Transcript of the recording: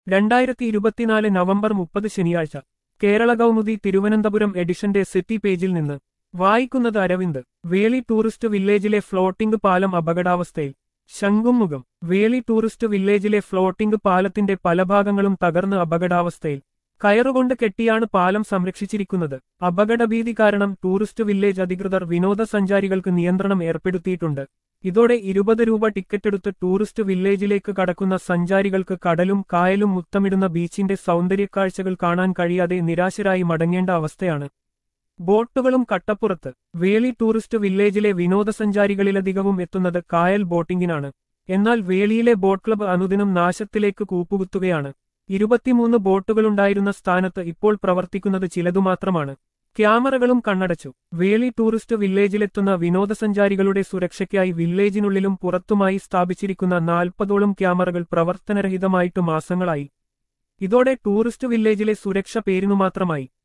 രണ്ടായിരത്തി ഇരുപത്തിനാല് നവംബർ മുപ്പത് ശനിയാഴ്ച കേരള കൗമുദി തിരുവനന്തപുരം എഡിഷന്റെ സിറ്റി പേജിൽ നിന്ന് വായിക്കുന്നത് അരവിന്ദ് വേളി ടൂറിസ്റ്റ് വില്ലേജിലെ ഫ്ലോട്ടിംഗ് പാലം അപകടാവസ്ഥയിൽ ശംഖുമുഖം വേളി ടൂറിസ്റ്റ് വില്ലേജിലെ ഫ്ലോട്ടിംഗ് പാലത്തിന്റെ പല ഭാഗങ്ങളും തകർന്ന് അപകടാവസ്ഥയിൽ കയറുകൊണ്ട് കെട്ടിയാണ് പാലം സംരക്ഷിച്ചിരിക്കുന്നത് അപകടഭീതി കാരണം ടൂറിസ്റ്റ് വില്ലേജ് അധികൃതർ വിനോദസഞ്ചാരികൾക്ക് നിയന്ത്രണം ഏർപ്പെടുത്തിയിട്ടുണ്ട് ഇതോടെ ഇരുപത് രൂപ ടിക്കറ്റെടുത്ത് ടൂറിസ്റ്റ് വില്ലേജിലേക്ക് കടക്കുന്ന സഞ്ചാരികൾക്ക് കടലും കായലും മുത്തമിടുന്ന ബീച്ചിന്റെ സൗന്ദര്യക്കാഴ്ചകൾ കാണാൻ കഴിയാതെ നിരാശരായി മടങ്ങേണ്ട അവസ്ഥയാണ് ബോട്ടുകളും കട്ടപ്പുറത്ത് വേളി ടൂറിസ്റ്റ് വില്ലേജിലെ വിനോദസഞ്ചാരികളിലധികവും എത്തുന്നത് കായൽ ബോട്ടിംഗിനാണ് എന്നാൽ വേളിയിലെ ബോട്ട് ക്ലബ്ബ് അനുദിനം നാശത്തിലേക്ക് കൂപ്പുകുത്തുകയാണ് ഇരുപത്തിമൂന്ന് ബോട്ടുകളുണ്ടായിരുന്ന സ്ഥാനത്ത് ഇപ്പോൾ പ്രവർത്തിക്കുന്നത് ചിലതുമാത്രമാണ് ക്യാമറകളും കണ്ണടച്ചു വേളി ടൂറിസ്റ്റ് വില്ലേജിലെത്തുന്ന വിനോദസഞ്ചാരികളുടെ സുരക്ഷയ്ക്കായി വില്ലേജിനുള്ളിലും പുറത്തുമായി സ്ഥാപിച്ചിരിക്കുന്ന നാൽപ്പതോളം ക്യാമറകൾ പ്രവർത്തനരഹിതമായിട്ട് മാസങ്ങളായി ഇതോടെ ടൂറിസ്റ്റ് വില്ലേജിലെ സുരക്ഷ പേരിനു മാത്രമായി